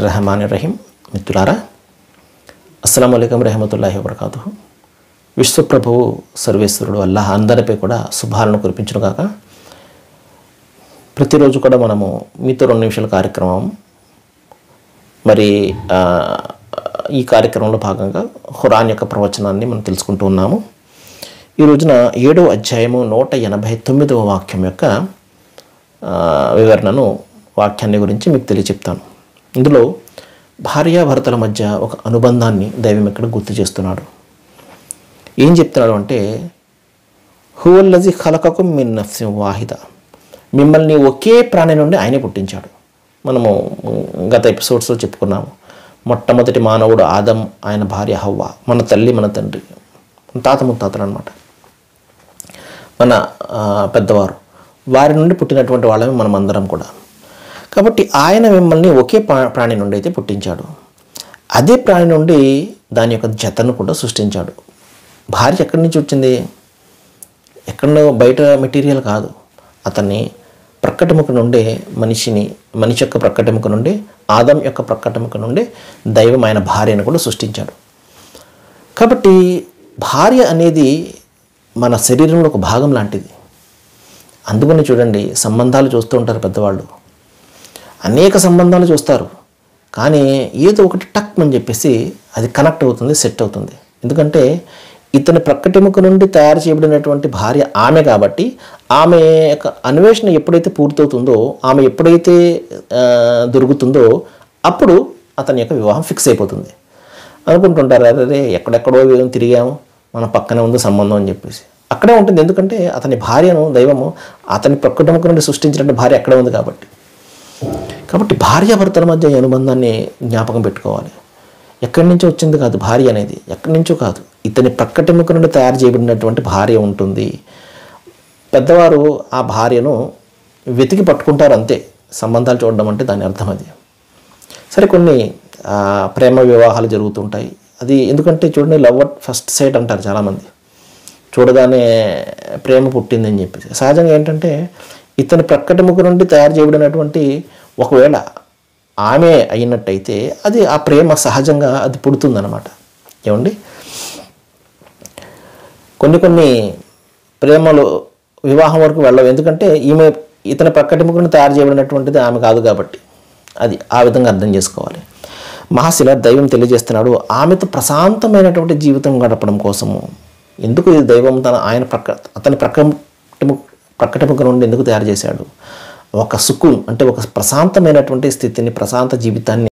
రహమాన్ రహీం మిత్రులారా అస్సలం అయికం రహమతుల్లాహి వబర్కాతు విశ్వప్రభువు సర్వేశ్వరుడు అల్లాహ్ అందరిపై కూడా శుభాలను కురిపించును కాక ప్రతిరోజు కూడా మనము మీతో రెండు నిమిషాల కార్యక్రమం మరి ఆ, ఈ కార్యక్రమంలో భాగంగా ఖురాన్ యొక్క ప్రవచనాన్ని మనం తెలుసుకుంటూ ఉన్నాము ఈ రోజున ఏడవ అధ్యాయము నూట ఎనభై తొమ్మిదవ వాక్యం యొక్క ఆ, వివరణను వాక్యాన్ని గురించి మీకు తెలియచెప్తాను ఇందులో భార్యాభర్తల మధ్య ఒక అనుబంధాన్ని దైవం ఇక్కడ గుర్తు చేస్తున్నాడు ఏం చెప్తున్నాడు అంటే హువల్లజి ఖలకకు మిన్ నఫ్సి వాహిద మిమ్మల్ని ఒకే ప్రాణి నుండి ఆయనే పుట్టించాడు మనము గత ఎపిసోడ్స్లో చెప్పుకున్నాము మొట్టమొదటి మానవుడు ఆదం ఆయన భార్య హవ్వ మన తల్లి మన తండ్రి మన తాత ముత్తాతలు అనమాట మన ఆ, పెద్దవారు వారి నుండి పుట్టినటువంటి వాళ్ళమే మనం అందరం కూడా కాబట్టి ఆయన మిమ్మల్ని ఒకే ప్రా- ప్రాణి నుండి అయితే పుట్టించాడు అదే ప్రాణి నుండి దాని యొక్క జతను కూడా సృష్టించాడు భార్య ఎక్కడి నుంచి వచ్చింది ఎక్కడో బయట మెటీరియల్ కాదు అతన్ని ప్రక్కటముక నుండి మనిషిని మనిషి యొక్క ప్రక్కటముక నుండి ఆదం యొక్క ప్రక్కటముక నుండి దైవం ఆయన భార్యను కూడా సృష్టించాడు కాబట్టి భార్య అనేది మన శరీరంలో ఒక భాగం లాంటిది అందుకని చూడండి సంబంధాలు చూస్తూ ఉంటారు పెద్దవాళ్ళు అనేక సంబంధాలు చూస్తారు కానీ ఏదో ఒకటి టక్ అని చెప్పేసి అది కనెక్ట్ అవుతుంది సెట్ అవుతుంది ఎందుకంటే ఇతని ప్రక్కటెముక నుండి తయారు చేయబడినటువంటి భార్య ఆమె కాబట్టి ఆమె యొక్క అన్వేషణ ఎప్పుడైతే పూర్తవుతుందో ఆమె ఎప్పుడైతే ఆ, దొరుకుతుందో అప్పుడు అతని యొక్క వివాహం ఫిక్స్ అయిపోతుంది అనుకుంటుంటారు అరే ఎక్కడెక్కడో తిరిగాము మన పక్కనే ఉంది సంబంధం అని చెప్పేసి అక్కడే ఉంటుంది ఎందుకంటే అతని భార్యను దైవము అతని ప్రక్కటెముక నుండి సృష్టించినటువంటి భార్య అక్కడే ఉంది కాబట్టి కాబట్టి భార్యాభర్తల మధ్య ఈ అనుబంధాన్ని జ్ఞాపకం పెట్టుకోవాలి ఎక్కడి నుంచో వచ్చింది కాదు భార్య అనేది ఎక్కడి నుంచో కాదు ఇతని ప్రక్కటెముక నుండి తయారు చేయబడినటువంటి భార్య ఉంటుంది పెద్దవారు ఆ భార్యను వెతికి పట్టుకుంటారు అంతే సంబంధాలు చూడడం అంటే దాని అర్థం అది సరే కొన్ని ఆ, ప్రేమ వివాహాలు జరుగుతుంటాయి అది ఎందుకంటే చూడండి లవ్ అట్ ఫస్ట్ సైట్ అంటారు చాలామంది చూడగానే ప్రేమ పుట్టిందని చెప్పేసి సహజంగా ఏంటంటే ఇతని ప్రక్కటముక నుండి తయారు చేయబడినటువంటి ఒకవేళ ఆమె అయినట్టయితే అది ఆ ప్రేమ సహజంగా అది పుడుతుందన్నమాట ఏమండి కొన్ని కొన్ని ప్రేమలు వివాహం వరకు వెళ్ళవు ఎందుకంటే ఈమె ఇతని ప్రక్కటముక నుండి తయారు చేయబడినటువంటిది ఆమె కాదు కాబట్టి అది ఆ విధంగా అర్థం చేసుకోవాలి మహాశిల దైవం తెలియజేస్తున్నాడు ఆమెతో ప్రశాంతమైనటువంటి జీవితం గడపడం కోసము ఎందుకు ఈ దైవం తన ఆయన ప్రక్క అతని ప్రక్కటము ప్రక్కటముక నుండి ఎందుకు తయారు చేశాడు ఒక సుకున్ అంటే ఒక ప్రశాంతమైనటువంటి స్థితిని ప్రశాంత జీవితాన్ని